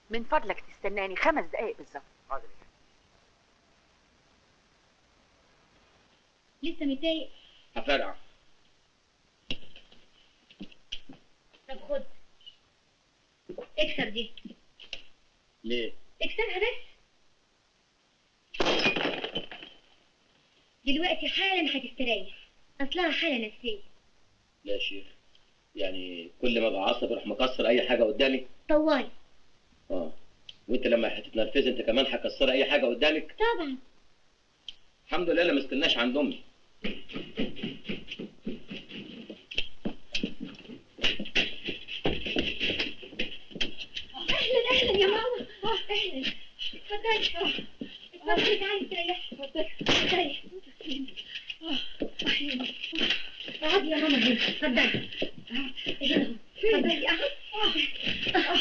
من فضلك تستناني خمس دقايق بالظبط حاضر لسه متضايق هفرقع طب خد اكسر دي ليه؟ اكسرها بس دلوقتي حالا هتستريح اصلها حالة نفسية لا يا شيخ يعني كل ما بعصب اروح مكسر اي حاجه قدامي طوالي اه وانت لما هتتنرفزي انت كمان هتكسري اي حاجه قدامك طبعا الحمد لله انا ما استناش عند امي اهلا اهلا يا ماما اهلا اتفضلي اتفضلي تعالي استريحي اتفضلي اقعدي يا ماما هنا اتفضلي هنا اتفضلي اهو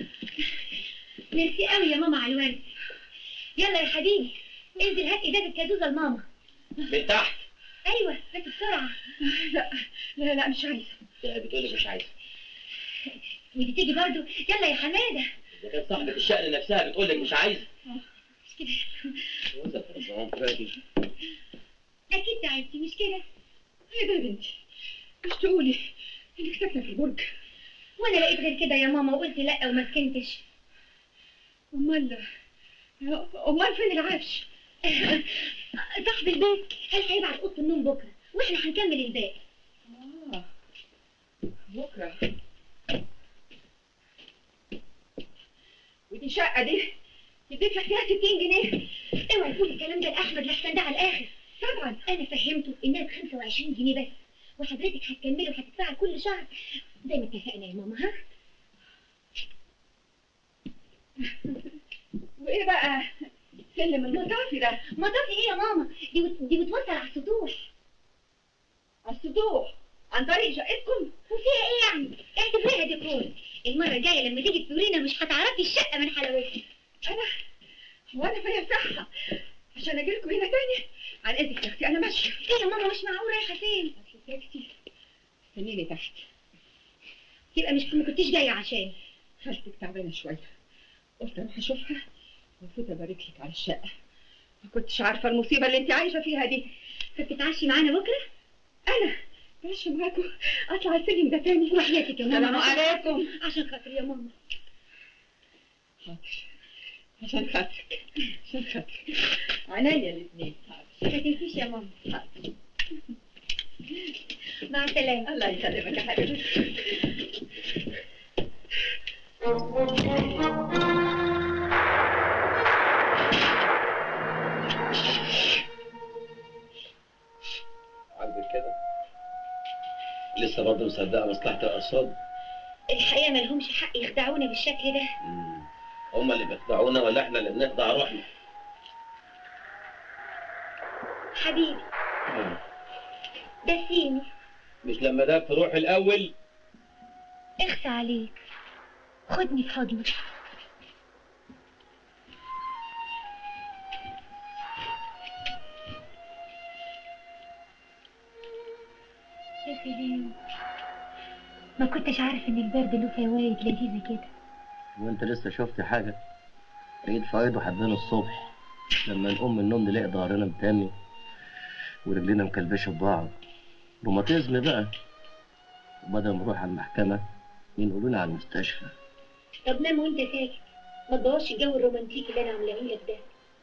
ميرسي قوي يا ماما على الورد يلا يا حبيبي انزل هات ازازه كازوزه لماما من تحت ايوه بس بسرعه لا لا لا مش عايزه لا بتقولي مش عايزه ودي تيجي برضو يلا يا حماده اذا كانت صاحبه الشأن نفسها بتقول لك مش عايزه مش كده وانت فرزان فادي اكيد تعبتي مش كده ايه ده يا بنتي مش تقولي انك ساكنه في البرج وانا لقيت غير كده يا ماما وقلت لا وما سكنتش امال امال فين العفش صاحب البيت قال هيبعت اوضه النوم بكره واحنا هنكمل الباقي اه بكره ودي شقه دي يدفع فيها 60 جنيه اوعي تقولي الكلام ده لاحمد لحسن ده على الاخر طبعا انا فهمته انها ب 25 جنيه بس وحضرتك هتكملي وهتدفعي كل شهر زي ما اتفقنا يا ماما ها وايه بقى سلم المطافي ده مطافي ايه يا ماما دي بت... دي بتوصل على السطوح على السطوح عن طريق شقتكم وفيها ايه يعني اعتبريها ديكور المره الجايه لما تيجي تزورينا مش هتعرفي الشقه من حلاوتها انا هو انا فيا صحه عشان اجي لكم هنا تاني عن اذنك يا اختي انا ماشيه ايه يا ماما مش معقول رايحه فين اصل تاكسي استنيني تحت يبقى مش ما كنتيش جايه عشان خالتك تعبانه شويه قلت اروح اشوفها وفوت ابارك لك على الشقه ما كنتش عارفه المصيبه اللي انت عايشه فيها دي فتتعشي معانا بكره انا ماشي معاكم اطلع السلم ده تاني وحياتك يا ماما السلام عليكم عشان خاطر يا ماما حاضر عشان خاطرك عشان خاطرك عينيا الاثنين ما تنسيش يا ماما حاضر مع السلامه الله يسلمك يا حبيبتي عاجبك كده لسه برضه مصدقه مصلحه الارصاد الحقيقه ما لهمش حق يخدعونا بالشكل ده هم اللي بيخدعونا ولا احنا اللي بنخدع روحنا حبيبي ده سيمي مش لما ده تروح الاول اخفى عليك خدني في حضنك يا سلام ما كنتش عارف ان البرد له فوايد لذيذه كده وانت لسه شفت حاجه عيد فايد وحدنا الصبح لما نقوم من النوم نلاقي ظهرنا متاني ورجلينا مكلبشه ببعض روماتيزم بقى وبدل ما نروح على المحكمه ينقلونا على المستشفى طب نام وانت ساكت ما تبوظش الجو الرومانتيكي اللي انا عاملاه لك ده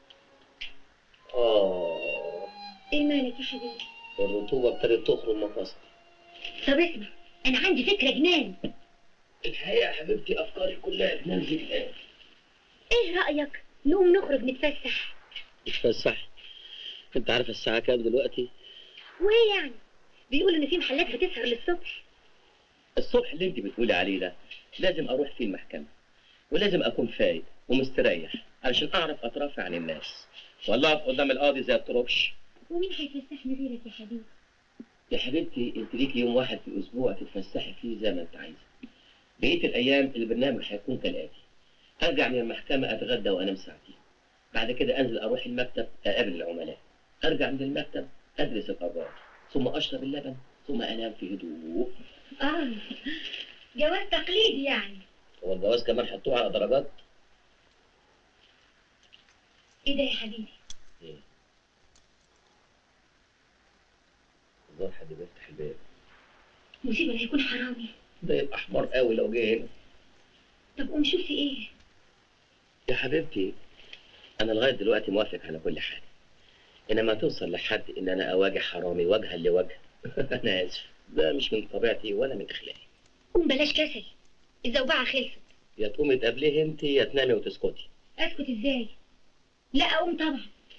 اه ايه مالك يا حبيبي الرطوبه ابتدت تخرج مفاصل طب اسمع انا عندي فكره جنان الحقيقه يا حبيبتي افكاري كلها بننزل الان ايه رايك نقوم نخرج نتفسح اتفسح انت عارف الساعه كام دلوقتي وايه يعني بيقولوا ان في محلات بتسهر للصبح الصبح اللي انت بتقولي عليه ده لازم اروح فيه المحكمه ولازم اكون فايق ومستريح علشان اعرف اترافع عن الناس ولا اقف قدام القاضي زي الطربش ومين هيفسحني غيرك يا حبيبي يا حبيبتي انت ليكي يوم واحد في الاسبوع تتفسحي فيه زي ما انت عايزه بقيه الايام البرنامج هيكون كالاتي ارجع من المحكمه اتغدى وانام ساعتين بعد كده انزل اروح المكتب اقابل العملاء ارجع من المكتب ادرس القرار ثم اشرب اللبن ثم انام في هدوء اه جواز تقليدي يعني هو الجواز كمان حطوه على درجات ايه ده يا حبيبي الظاهر حد بيفتح الباب مصيبه لا يكون حرامي ده يبقى حمار قوي لو جه هنا طب قوم شوف في ايه يا حبيبتي انا لغايه دلوقتي موافق على كل حاجه انما توصل لحد ان انا اواجه حرامي وجها لوجه انا اسف ده مش من طبيعتي ولا من اخلاقي قوم بلاش كسل الزوبعه خلصت يا تقومي تقابليه انت يا تنامي وتسكتي اسكت ازاي لا اقوم طبعا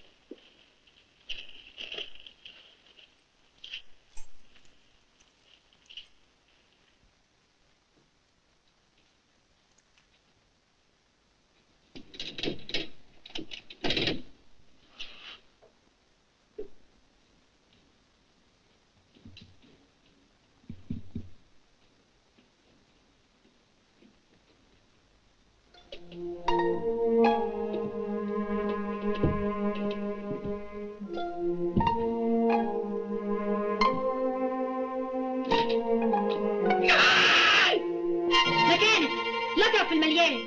مكانك لا تقف في المليان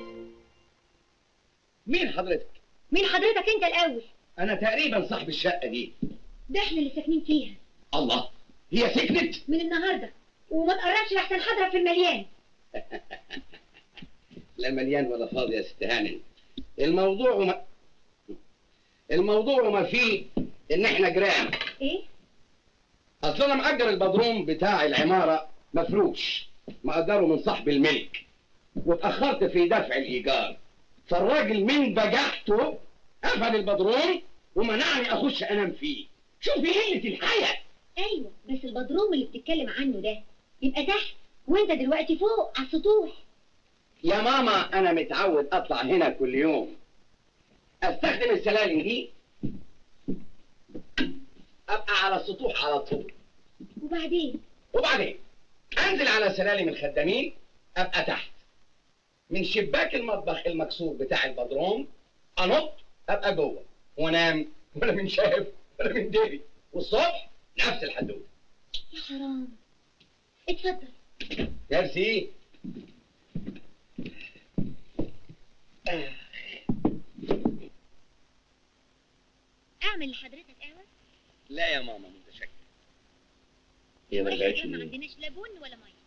مين حضرتك؟ مين حضرتك انت الاول أنا تقريبا صاحب الشقة دي. ده احنا اللي ساكنين فيها الله هي سكنت؟ من النهارده وما تقربش لحسن حضرك في المليان لا مليان ولا فاضي يا ست هانم. الموضوع ما الموضوع ما فيه إن إحنا جيران. ايه أصل أنا مأجر البدروم بتاع العمارة مفروش. مأجره من صاحب الملك. واتأخرت في دفع الإيجار. فالراجل من بجحته قفل البدروم ومنعني أخش أنام فيه. شوفي قلة الحياة. ايوه بس البدروم اللي بتتكلم عنه ده يبقى تحت وانت دلوقتي فوق على السطوح يا ماما انا متعود اطلع هنا كل يوم استخدم السلالم دي ابقى على السطوح على طول وبعدين وبعدين انزل على سلالم الخدامين ابقى تحت من شباك المطبخ المكسور بتاع البدروم انط ابقى جوه وانام ولا من شاف ولا من ديري والصبح نفس الحدوته يا حرام اتفضل ميرسي اعمل لحضرتك قهوه لا يا ماما متشكر هي ما رجعتش احنا ما ليه؟ عندناش لا بن ولا ميه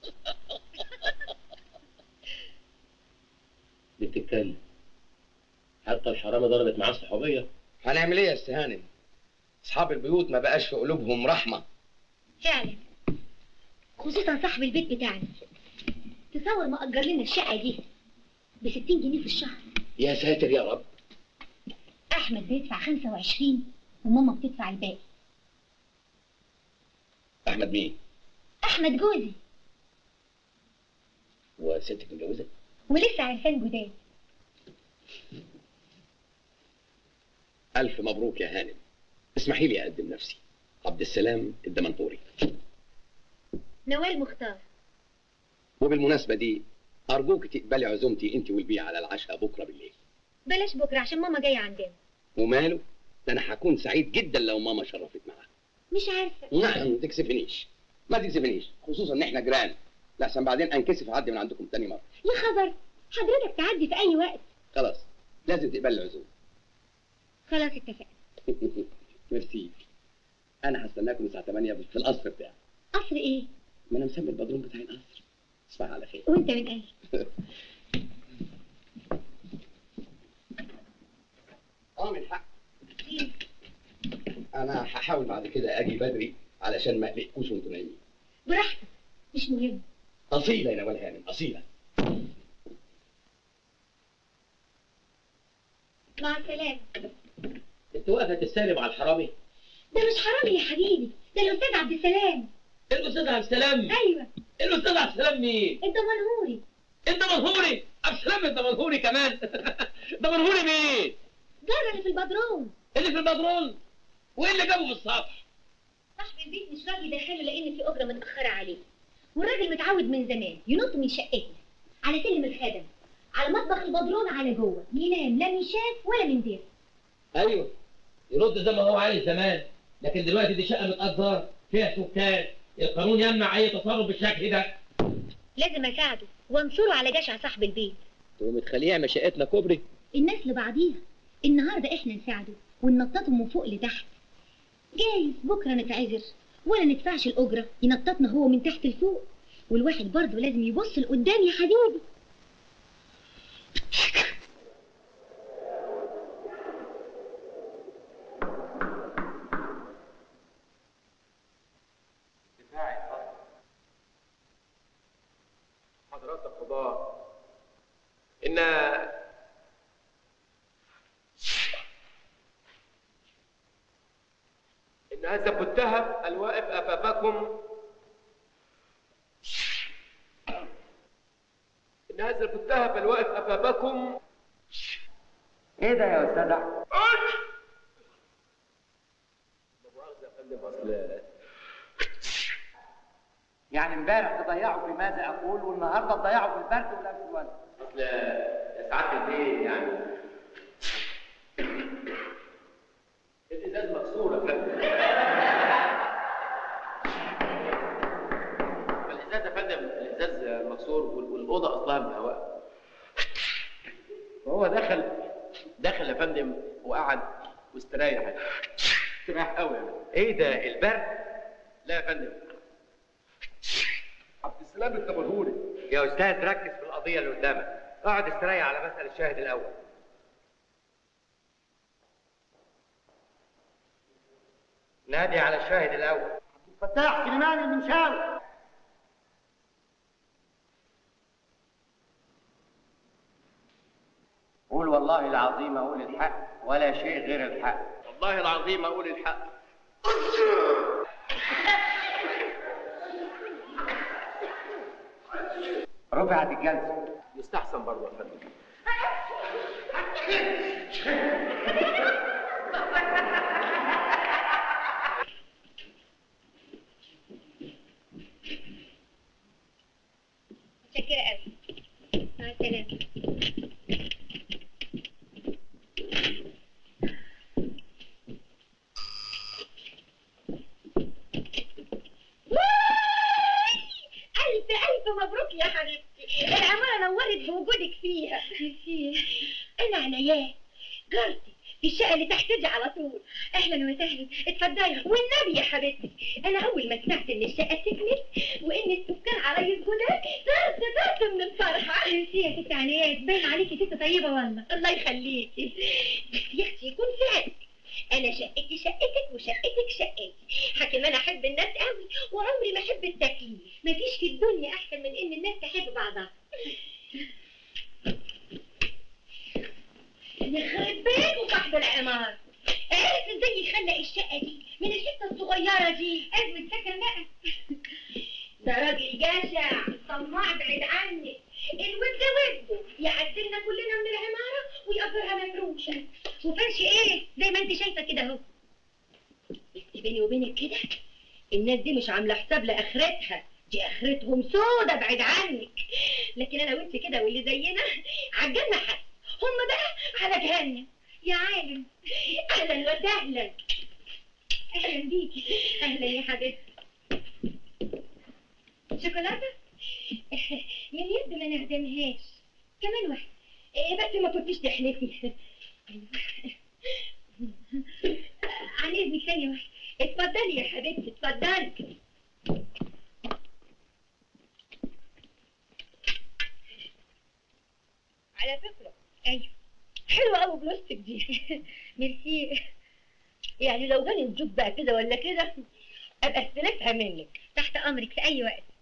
بتتكلم حتى الحرامه ضربت معاه الصحوبيه هنعمل ايه يا استاذ هانم؟ اصحاب البيوت ما بقاش في قلوبهم رحمه فعلا خصوصا صاحب البيت بتاعنا تصور ما اجر لنا الشقه دي ب 60 جنيه في الشهر يا ساتر يا رب احمد بيدفع 25 وماما بتدفع الباقي احمد مين؟ احمد جوزي وستك متجوزه؟ ولسه عرسان جداد الف مبروك يا هانم اسمحي لي اقدم نفسي عبد السلام الدمنهوري نوال مختار وبالمناسبه دي ارجوك تقبلي عزومتي انت والبيع على العشاء بكره بالليل بلاش بكره عشان ماما جايه عندنا وماله؟ ده انا هكون سعيد جدا لو ماما شرفت معاها مش عارفه نعم ما تكسفنيش ما تكسفنيش خصوصا ان احنا جيران لحسن بعدين انكسف اعدي من عندكم تاني مره يا خبر حضرتك تعدي في اي وقت خلاص لازم تقبل العزومه خلاص اتفقنا ميرسي انا هستناكم الساعه 8 في القصر بتاعي قصر ايه ما انا مسمي البدروم بتاعي القصر تصبح على خير وانت من اهل اه من حق انا هحاول بعد كده اجي بدري علشان ما اقلقكوش وانتوا نايمين براحتك مش مهم اصيله يا نوال هانم اصيله مع السلامه انت واقفه تستلم على الحرامي ده مش حرامي يا حبيبي ده الاستاذ عبد السلام الاستاذ عبد السلام ايوه الاستاذ عبد السلام مين؟ الدمنهوري انت منهوري عبد السلام انت منهوري كمان ده منهوري مين؟ جرى اللي في البدروم اللي في البدرون وايه اللي جابه في السطح؟ صاحب البيت مش راضي يدخله لان في اجره متاخره عليه والراجل متعود من زمان ينط من شقتنا على سلم الخدم على مطبخ البدرون على جوه ينام لا من شاف ولا من دير ايوه يرد زي ما هو عايز زمان لكن دلوقتي دي شقه متأجر فيها سكان القانون يمنع اي تصرف بالشكل ده لازم اساعده وانصره على جشع صاحب البيت تقوم تخليه يعمل شقتنا كوبري الناس لبعضيها النهارده احنا نساعده وننططه من فوق لتحت جايز بكره نتعذر ولا ندفعش الاجره ينططنا هو من تحت لفوق والواحد برضه لازم يبص لقدام يا حبيبي دفاعي الخاص حضرات القضاة إن إن هذا المتهم الواقف أمامكم إن هذا المتهم الواقف أمامكم ايه ده يا استاذ احمد لا مؤاخذة يا فندم أصل يعني امبارح تضيعوا في ماذا اقول والنهارده تضيعوا في البرد والانفلونزا أصل يا سعادة البيه يعني الإزاز مكسور يا فندم الإزاز يا فندم الإزاز مكسور وال- والأوضة أصلها مهواء فهو دخل دخل يا فندم وقعد واستريح استريح قوي يعني ايه ده البرد لا يا فندم عبد السلام التبهوري يا استاذ ركز في القضيه اللي قدامك اقعد استريح على مسألة الشاهد الاول نادي على الشاهد الاول فتاح سليمان المنشاوي قول والله العظيم اقول الحق ولا شيء غير الحق والله العظيم أقول الحق رفعت الجلسه يستحسن برضه يا فندم متشكرة قوي مع السلامة ألف ألف مبروك يا حبيبتي العمارة نورت بوجودك فيها أنا عناياه جارتي في الشقة اللي تحت دي على طول أهلا وسهلا اتفضلي والنبي يا حبيبتي أنا أول ما سمعت إن الشقة سكنت وإن السكان عرايس جداد طرت طرت من الفرحة انتي يا ست عنايات باين عليكي ست طيبة والله الله يخليكي بس يا أختي يكون فعل أنا شقتي شقتك وشقتك شقتي حكيم أنا أحب الناس قوي وعمري ما أحب التكليف مفيش في الدنيا أحسن من إن الناس تحب بعضها يخرب بيت صاحب العمار عرف ازاي يخلق الشقة دي من الحتة الصغيرة دي أزمة سكن بقى ده راجل جشع طماع بعيد عني الود ده وده يعدلنا كلنا من العمارة ويقدرها مفروشة وفرش ايه زي ما انت شايفة كده اهو بس بيني وبينك كده الناس دي مش عاملة حساب لآخرتها دي آخرتهم سودة بعيد عنك لكن أنا وأنت كده واللي زينا عالجنة حس هم بقى على جهنم يا عالم أهلا وسهلا أهلا بيكي أهلا يا حبيبتي شوكولاتة من يد ما نعدمهاش كمان واحدة إيه بس ما كنتيش تحلفي أيوة. عن إذنك ثانية واحدة اتفضلي يا حبيبتي اتفضلي على فكرة أيوة حلوة أوي بلاستيك دي ميرسي يعني لو جاني الجوب بقى كده ولا كده أبقى استلفها منك تحت أمرك في أي وقت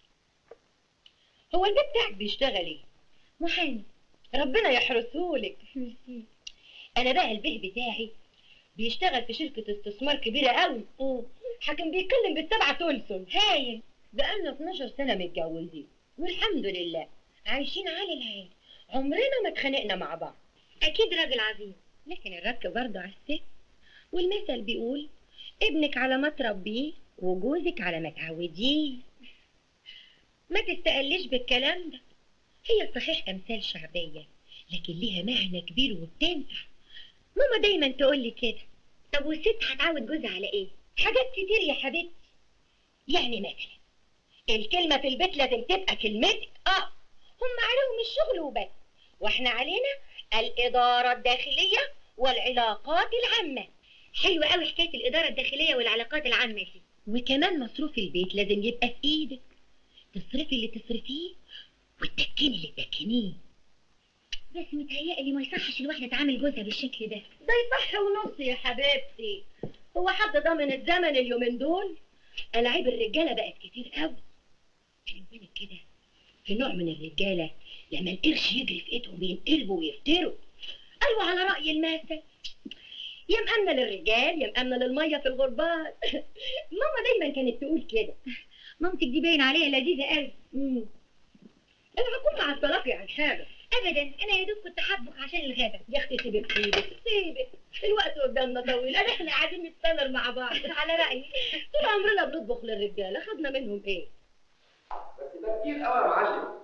هو البيت بتاعك بيشتغل إيه؟ محامي ربنا يحرسهولك ميرسي أنا بقى البيه بتاعي بيشتغل في شركة استثمار كبيرة قوي حاكم بيتكلم بالسبعة تلسم هايل بقالنا 12 سنة متجوزين والحمد لله عايشين عالي العين عمرنا ما اتخانقنا مع بعض أكيد راجل عظيم لكن الرك برضه على الست والمثل بيقول ابنك على ما تربيه وجوزك على ما تعوديه ما تستقليش بالكلام ده هي صحيح أمثال شعبية لكن ليها معنى كبير وبتنفع ماما دايما تقول لي كده طب والست هتعود جوزها على ايه حاجات كتير يا حبيبتي يعني مثلا الكلمة في البيت لازم تبقى كلمتك اه هم عليهم الشغل وبس واحنا علينا الإدارة الداخلية والعلاقات العامة حلوة قوي حكاية الإدارة الداخلية والعلاقات العامة دي وكمان مصروف البيت لازم يبقى في إيدك تصرفي اللي تصرفيه وتدكني اللي تدكنيه بس متهيألي ما يصحش الواحدة تعامل جوزها بالشكل ده ده يصح ونص يا حبيبتي هو حد ضامن الزمن اليومين دول ألعاب الرجالة بقت كتير قوي خلي بالك كده في نوع من الرجالة لما القرش يجري في ايدهم بينقلبوا ويفتروا ايوه على راي المثل يا مأمنة للرجال يا مأمنة للمية في الغربال ماما دايما كانت تقول كده مامتك دي باين عليها لذيذة قوي امم انا هكون مع الطلاق عن حاجة ابدا انا يا دوب كنت حبك عشان الغدا يا اختي سيبك سيبك سيبك الوقت قدامنا طويل انا احنا قاعدين نستمر مع بعض على رأيي طول عمرنا بنطبخ للرجاله خدنا منهم ايه بس ده كتير قوي يا معلم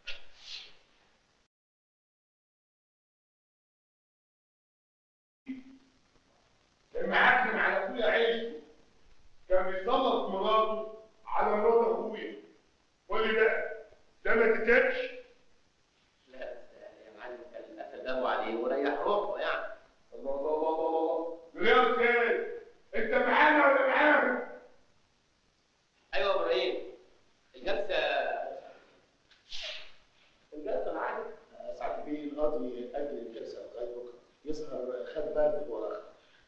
المحاكم على اخويا عيشته كان بيسلط مراته على مرات اخويا قول لي بقى ده ما تتكلش لا بس يعني يا معلم كان اسلموا عليه وريح روحه يعني الله الله الله الله الله يا استاذ انت معانا ولا معاهم؟ ايوه يا ابراهيم الجلسه الجلسه معاك ساعات بيه القاضي أجل الجلسة لغاية بكرة يظهر خد برد ورا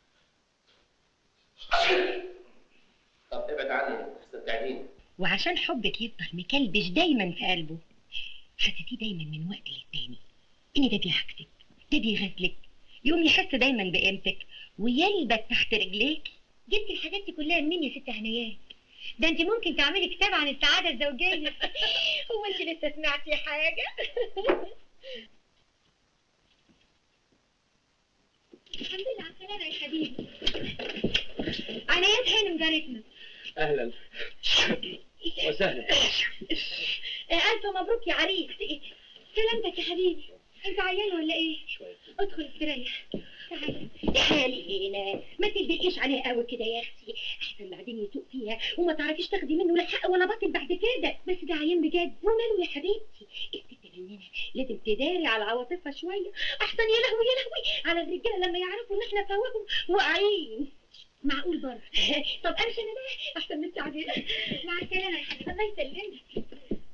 طب ابعد عني احسن تعديني وعشان حبك يفضل مكلبش دايما في قلبه حسيتيه دايما من وقت للتاني ان ده بيعكسك ده بيغزلك يقوم يحس دايما بقيمتك ويلبس تحت رجليك جبت الحاجات دي كلها منين يا ست هنيات ده انت ممكن تعملي كتاب عن السعاده الزوجيه هو انت لسه سمعتي حاجه الحمد لله على السلامه يا حبيبي عنايات هانم جارتنا اهلا وسهلا ألف مبروك يا عريس سلامتك يا حبيبي أنت عيان ولا إيه؟ شويه ادخل استريح تعالى تعالي هنا ما تلبقيش عليه قوي كده يا اختي احسن بعدين يسوق فيها وما تعرفيش تاخدي منه لا حق ولا باطل بعد كده بس ده عيان بجد وماله يا حبيبتي الست مننا لازم تداري على عواطفها شويه احسن يا لهوي يا لهوي على الرجاله لما يعرفوا ان احنا فواهم واقعين معقول برضه طب امشي انا بقى احسن من التعبير مع السلامه يا حبيبي الله يسلمك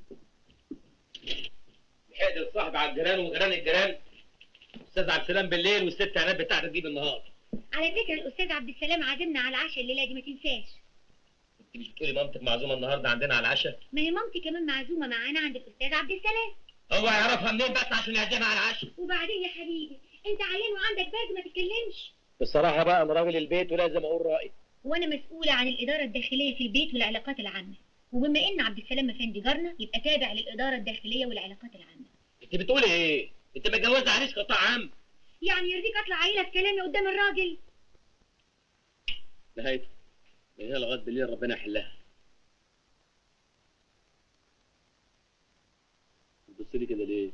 حقد الصاحب على الجيران وجيران الجيران استاذ عبد السلام بالليل والست عناد بتاعتك دي بالنهار على فكره الاستاذ عبد السلام عازمنا على العشاء الليله دي ما تنساش انت مش بتقولي مامتك معزومه النهارده عندنا على العشاء ما هي مامتي كمان معزومه معانا عند الاستاذ عبد السلام هو يعرفها منين بس عشان يعزمها على العشاء وبعدين يا حبيبي انت عيان وعندك برد ما تتكلمش بصراحه بقى انا راجل البيت ولازم اقول رايي وانا مسؤوله عن الاداره الداخليه في البيت والعلاقات العامه وبما ان عبد السلام افندي جارنا يبقى تابع للاداره الداخليه والعلاقات العامه انت بتقولي ايه انت متجوزه عريس قطاع عام يعني يرضيك اطلع عيله في كلامي قدام الراجل نهايته من هنا لغايه بالليل ربنا يحلها بتبص لي كده ليه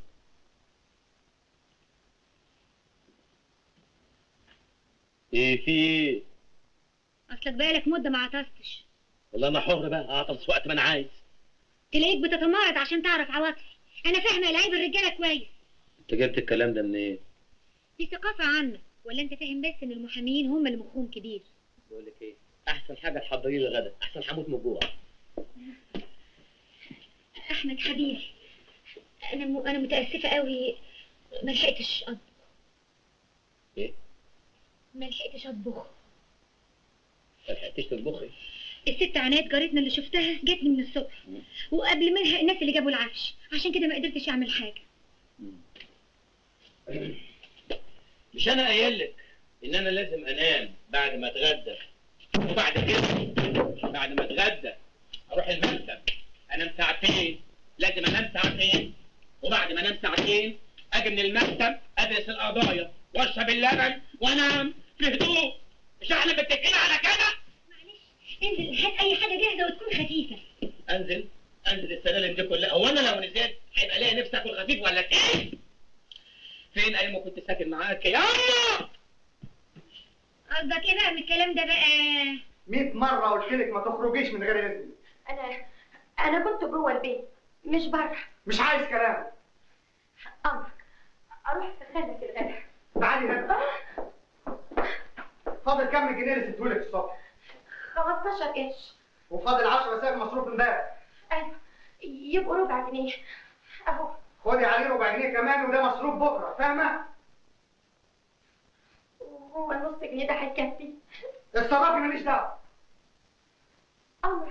ايه في ايه اصلك بقالك مده ما عطستش والله انا حر بقى اعطس وقت ما انا عايز تلاقيك بتتمارض عشان تعرف عواطفي انا فاهمه لعيب الرجاله كويس انت جبت الكلام ده منين إيه؟ دي ثقافه عامه ولا انت فاهم بس ان المحاميين هم اللي مخهم كبير بقول لك ايه احسن حاجه تحضري لي غدا احسن هموت من الجوع احمد حبيبي انا م... انا متاسفه قوي ما لحقتش اطبخ ايه ما لحقتش اطبخ ما لحقتيش تطبخي الست عناد جارتنا اللي شفتها جات لي من الصبح وقبل منها الناس اللي جابوا العفش عشان كده ما قدرتش اعمل حاجه مش انا قايل لك ان انا لازم انام بعد ما اتغدى وبعد كده بعد ما اتغدى اروح المكتب انام ساعتين لازم انام ساعتين وبعد ما انام ساعتين اجي من المكتب ادرس القضايا واشرب اللبن وانام في هدوء مش احنا متفقين على كده معلش انزل هات اي حاجه جاهزه وتكون خفيفه انزل انزل السلالم دي كلها هو انا لو نزلت هيبقى ليا نفسي اكل خفيف ولا تقيل فين ايام ما كنت ساكن معاك يا أما؟ قصدك ايه بقى من الكلام ده بقى 100 مرة قلت لك ما تخرجيش من غير إذني انا انا كنت جوه البيت مش بره مش عايز كلام امرك اروح اسخن لك الغدا تعالي هنا فاضل كام جنيه اللي سبتهولك الصبح 15 قرش وفاضل 10 ساغ مصروف امبارح ايوه يبقوا ربع جنيه اهو خدي عليه ربع جنيه كمان وده مصروف بكره فاهمه وهو النص جنيه ده هيكفي اتصرفي ماليش دعوه امرك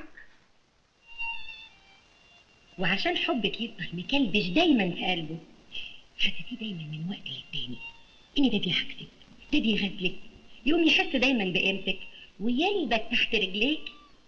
وعشان حبك يفضل مكلبش دايما في قلبه حسيتيه دايما من وقت للتاني ان ده بيعكسك ده بيغزلك يقوم يحس دايما بقيمتك ويلبك تحت رجليك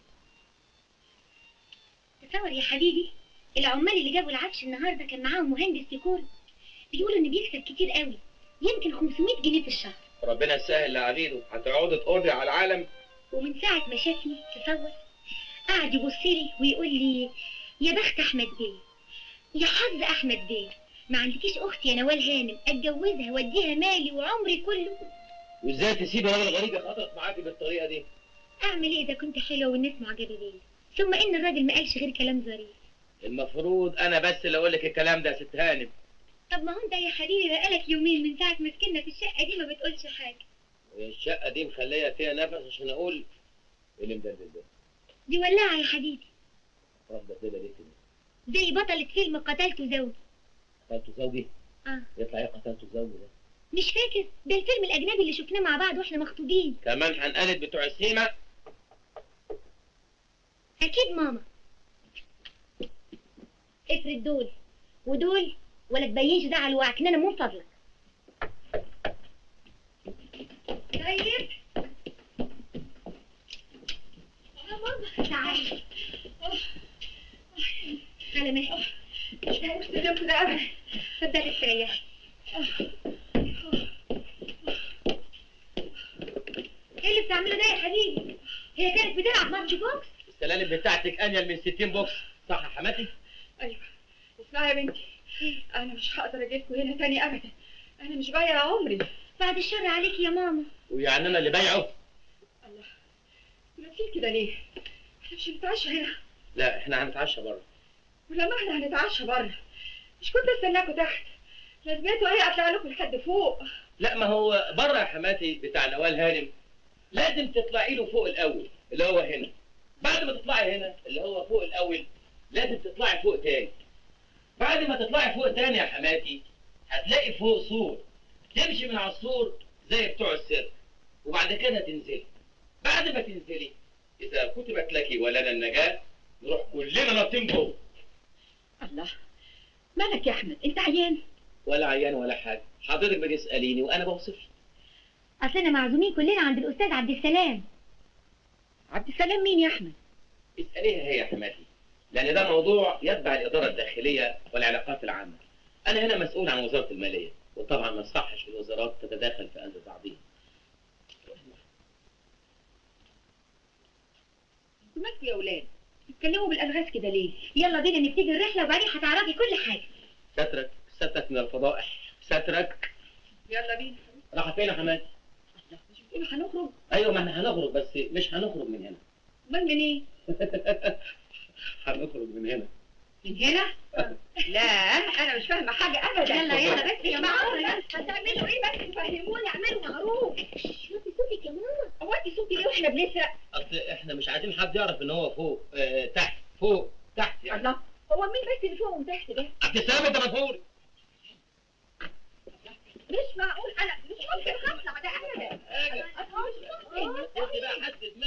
تصور يا حبيبي العمال اللي جابوا العفش النهارده كان معاهم مهندس ديكور بيقولوا ان بيكسب كتير قوي يمكن 500 جنيه في الشهر ربنا يسهل لعبيده هتقعدي تقضي على العالم ومن ساعة ما شافني تصور قعد يبص لي ويقول لي يا بخت أحمد بيه يا حظ أحمد بيه ما عندكيش أخت يا نوال هانم أتجوزها وأديها مالي وعمري كله وازاي تسيب راجل غريب يخاطرك معاكي بالطريقه دي أعمل إيه إذا كنت حلوة والناس معجبة بيا ثم إن الراجل ما قالش غير كلام ظريف المفروض انا بس اللي اقول لك الكلام ده يا ست هانم طب ما هو أنت يا حبيبي بقالك يومين من ساعة ما سكننا في الشقة دي ما بتقولش حاجة الشقه دي مخليه فيها نفس عشان اقول ايه اللي مدلدل ده دي ولعة يا حبيبي راح مدلدله ليه كده زي بطلة فيلم قتلت زوجي قتلت زوجي آه يطلع ايه قتلت زوجي ده مش فاكر ده الفيلم الأجنبي اللي شفناه مع بعض وإحنا مخطوبين كمان هنقلد بتوع السيما أكيد ماما افرد دول ودول ولا تبينش ده على الوعكنانة من فضلك طيب يا ماما تعالي على مهلك مش هستلم كده أبدا اتفضلي استريحي ايه اللي بتعمله ده يا حبيبي؟ هي كانت بتلعب ماتش بوكس؟ السلالم بتاعتك انيل من 60 بوكس صح يا حماتي ايوه اسمعي يا بنتي انا مش هقدر اجيلكوا هنا تاني ابدا انا مش بايعه عمري بعد الشر عليك يا ماما ويعني انا اللي بايعه الله نسيت كده ليه احنا مش هنتعشى هنا لا احنا هنتعشى بره ولما احنا هنتعشى بره مش كنت استناكوا تحت لازمته ايه اطلع لكم لحد فوق لا ما هو بره يا حماتي بتاع نوال هانم لازم تطلعي له فوق الاول اللي هو هنا بعد ما تطلعي هنا اللي هو فوق الاول لازم تطلعي فوق تاني بعد ما تطلعي فوق تاني يا حماتي هتلاقي فوق سور تمشي من على السور زي بتوع السيرك وبعد كده تنزلي بعد ما تنزلي اذا كتبت لك ولنا النجاه نروح كلنا نطين جوه الله مالك يا احمد انت عيان ولا عيان ولا حاجه حضرتك بتساليني وانا بوصف لك. اصلنا معزومين كلنا عند الاستاذ عبد السلام عبد السلام مين يا احمد اسأليها هي يا حماتي لأن ده موضوع يتبع الإدارة الداخلية والعلاقات العامة أنا هنا مسؤول عن وزارة المالية وطبعا ما يصحش الوزارات تتداخل في أمر بعضها انتوا مالكوا يا اولاد بتتكلموا بالالغاز كده ليه يلا بينا نبتدي الرحله وبعدين هتعرفي كل حاجه سترك سترك من الفضائح سترك يلا بينا راح فين يا حماتي؟ الله مش بتقولوا هنخرج أيوة ما احنا هنخرج بس مش هنخرج من هنا امال منين هنخرج من هنا من هنا لا انا مش فاهمه حاجه ابدا يلا يلا بس يا معقول ماما هتعملوا ايه بس فهموني اعملوا معروف شوفي صوتك يا ماما هو انت صوتي ليه واحنا بنسرق أصل إحنا مش عايزين حد يعرف إن هو فوق آه تحت فوق تحت يعني الله هو مين بس اللي فوق وتحت ده عبد السلام أنت مسؤول مش معقول انا مش ممكن اطلع ده ابدا أنت بقى حد